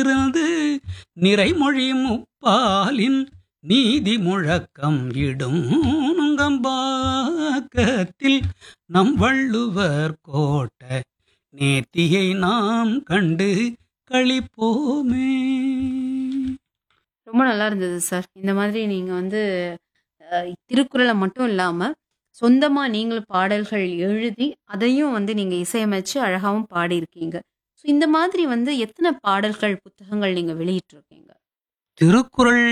இருந்து நிறைமொழி முப்பாலின் நீதி முழக்கம் இடும் நுங்கம்பாக்கத்தில் நம் வள்ளுவர் கோட்ட நேர்த்தியை நாம் கண்டு களிப்போமே ரொம்ப நல்லா இருந்தது சார் இந்த மாதிரி நீங்க வந்து அஹ், திருக்குறளை மட்டும் இல்லாம சொந்தமா நீங்களும் பாடல்கள் எழுதி அதையும் வந்து நீங்க இசையமைச்சு அழகாவும் பாடியிருக்கீங்க ஸோ இந்த மாதிரி வந்து எத்தனை பாடல்கள் புத்தகங்கள் நீங்க வெளியிட்டிருக்கீங்க திருக்குறள்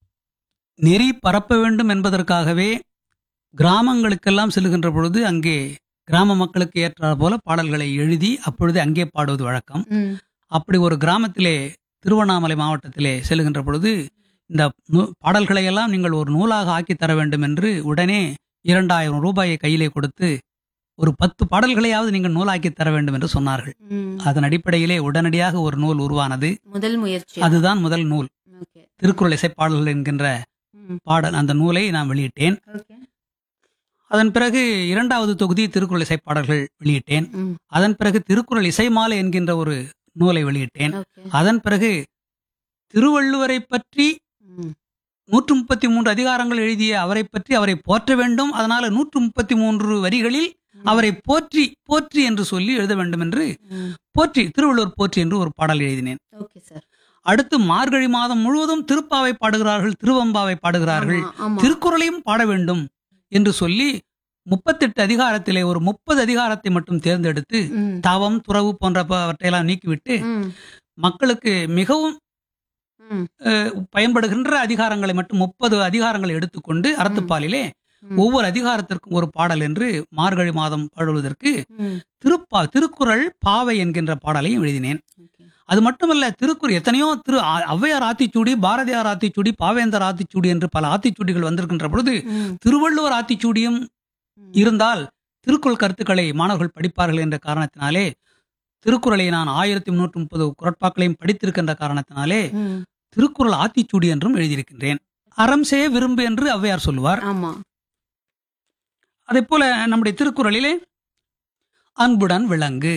நெறி பரப்ப வேண்டும் என்பதற்காகவே கிராமங்களுக்கெல்லாம் செல்லுகின்ற பொழுது அங்கே கிராம மக்களுக்கு ஏற்றாற் போல பாடல்களை எழுதி அப்பொழுது அங்கே பாடுவது வழக்கம் ம், அப்படி ஒரு கிராமத்திலே திருவண்ணாமலை மாவட்டத்திலே செல்லுகின்ற பொழுது இந்த நூ- பாடல்களை எல்லாம் நீங்கள் ஒரு நூலாக ஆக்கி தர வேண்டும் என்று உடனே இரண்டாயிரம் ரூபாயை கையிலே கொடுத்து ஒரு பத்து பாடல்களையாவது நீங்கள் நூலாக்கி தர வேண்டும் என்று சொன்னார்கள் ம். அதன் அடிப்படையிலே உடனடியாக ஒரு நூல் உருவானது முதல் முயற்சி அதுதான் முதல் நூல் ஓகே திருக்குறள் இசைப்பாடல்கள் என்கின்ற ம், பாடல் அந்த நூலை நான் வெளியிட்டேன் ஓகே அதன் பிறகு இரண்டாவது தொகுதி திருக்குறள் இசைப்பாடல்கள் வெளியிட்டேன் ம், அதன் பிறகு திருக்குறள் இசைமாலை என்கின்ற ஒரு நூலை வெளியிட்டேன் ஓகே அதன் பிறகு திருவள்ளுவரை பற்றி ம், நூற்று முப்பத்தி மூன்று அதிகாரங்கள் எழுதிய அவரை பற்றி அவரை போற்ற வேண்டும் அதனால நூற்று முப்பத்தி மூன்று வரிகளில் அவரை போற்றி போற்றி என்று சொல்லி எழுத வேண்டும் என்று ம், போற்றி திருவள்ளுவர் போற்றி என்று ஒரு பாடல் எழுதினேன் ஓகே சார் அடுத்து மார்கழி மாதம் முழுவதும் திருப்பாவை பாடுகிறார்கள் திருவம்பாவை பாடுகிறார்கள் ஆமா, ஆமா. திருக்குறளையும் பாட வேண்டும் என்று சொல்லி முப்பத்தெட்டு அதிகாரத்திலே ஒரு முப்பது அதிகாரத்தை மட்டும் தேர்ந்தெடுத்து ம், தவம் துறவு போன்றவற்றையெல்லாம் நீக்கிவிட்டு ம், மக்களுக்கு மிகவும் ம், அஹ், பயன்படுகின்ற அதிகாரங்களை மட்டும் முப்பது அதிகாரங்களை எடுத்துக்கொண்டு அறத்துப்பாலிலே ம். ஒவ்வொரு அதிகாரத்திற்கும் ஒரு பாடல் என்று மார்கழி மாதம் பாடுவதற்கு ம், திருப்பா திருக்குறள் பாவை என்கின்ற பாடலையும் எழுதினேன் ஓகே. அது மட்டுமல்ல திருக்குறள் எத்தனையோ திரு ஆ- ஔவையார் ஆத்திச்சூடி பாரதியார் ஆத்திச்சூடி பாவேந்தர் ஆத்திச்சூடி என்று பல ஆத்திச்சூடிகள் வந்திருக்கின்ற பொழுது ம், திருவள்ளுவர் ஆத்திச்சூடியும் ம். இருந்தால் திருக்குறள் கருத்துக்களை மாணவர்கள் படிப்பார்கள் என்ற காரணத்தினாலே திருக்குறளை நான் ஆயிரத்தி முன்னூற்றி முப்பது குரட்பாக்களையும் படித்திருக்கின்ற காரணத்தினாலே ம், திருக்குறள் ஆத்திச்சூடி என்றும் எழுதியிருக்கின்றேன் அறம் செய்ய விரும்பு என்று ஔவையார் சொல்லுவார் ஆமா அதே போல நம்முடைய திருக்குறளிலே அன்புடன் விளங்கு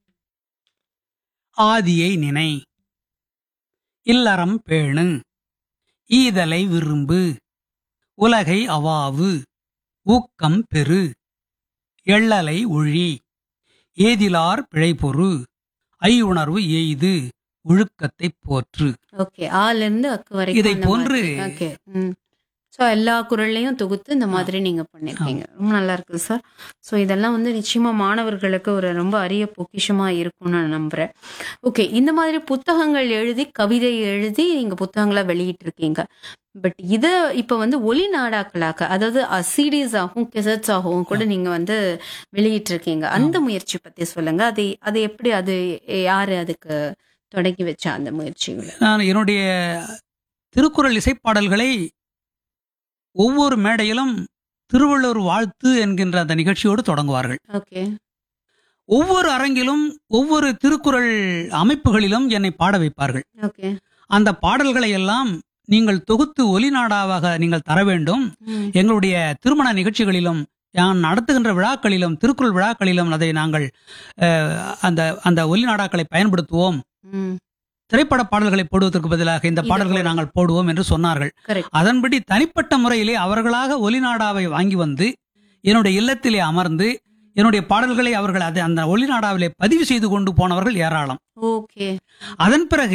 ஆதியை நினை இல்லறம் பேணு ஈதலை விரும்பு உலகை அவாவு ஊக்கம் பெறு எள்ளலை ஒழி ஏதிலார் பிழைபொரு ஐயுணர்வு எய்து ஒழுக்கத்தை போற்று ஓகே ஆல இருந்து அக்கு வரைக்கும் இதை அந்த போன்று மாதிரி. ஓகே ம் ஸோ எல்லா குரல்லையும் தொகுத்து இந்த மாதிரி நீங்க பண்ணிருக்கீங்க ரொம்ப நல்லா இருக்குது சார் ஸோ இதெல்லாம் வந்து நிச்சயமா மாணவர்களுக்கு ஒரு ரொம்ப அரிய பொக்கிஷமா இருக்கும்னு நான் நம்புறேன் ஓகே இந்த மாதிரி புத்தகங்கள் எழுதி கவிதை எழுதி நீங்க புத்தகங்களை வெளியிட்டு இருக்கீங்க பட் இதை இப்போ வந்து ஒலி நாடாக்களாக்க அதாவது சிடிஸ் ஆகும் கெசட்ஸ் ஆகவும் கூட நீங்க வந்து வெளியிட்டு இருக்கீங்க அந்த முயற்சி பத்தி சொல்லுங்க அது அது எப்படி அது யாரு அதுக்கு தொடங்கி வச்சா அந்த முயற்சிகளை நான் என்னுடைய திருக்குறள் இசைப்பாடல்களை ஒவ்வொரு மேடையிலும் திருவள்ளுவர் வாழ்த்து என்கின்ற அந்த நிகழ்ச்சியோடு தொடங்குவார்கள் ஓகே ஒவ்வொரு அரங்கிலும் ஒவ்வொரு திருக்குறள் அமைப்புகளிலும் என்னை பாட வைப்பார்கள் ஓகே அந்த பாடல்களை எல்லாம் நீங்கள் தொகுத்து ஒலிநாடாவாக நீங்கள் தர வேண்டும் ம், எங்களுடைய திருமண நிகழ்ச்சிகளிலும் நான் நடத்துகின்ற விழாக்களிலும் திருக்குறள் விழாக்களிலும் அதை நாங்கள் அஹ், அந்த அந்த ஒலிநாடாக்களை பயன்படுத்துவோம் ம், திரைப்பட பாடல்களை போடுவதற்கு பதிலாக இந்த இது பாடல்களை போடு. நாங்கள் போடுவோம் என்று சொன்னார்கள் correct. அதன்படி தனிப்பட்ட முறையிலே அவர்களாக ஒலிநாடாவை வாங்கி வந்து என்னுடைய இல்லத்திலே அமர்ந்து என்னுடைய பாடல்களை அவர்கள் அதை அந்த ஒலிநாடாவிலே பதிவு செய்து கொண்டு போனவர்கள் ஏராளம் ஓகே அதன் பிறகு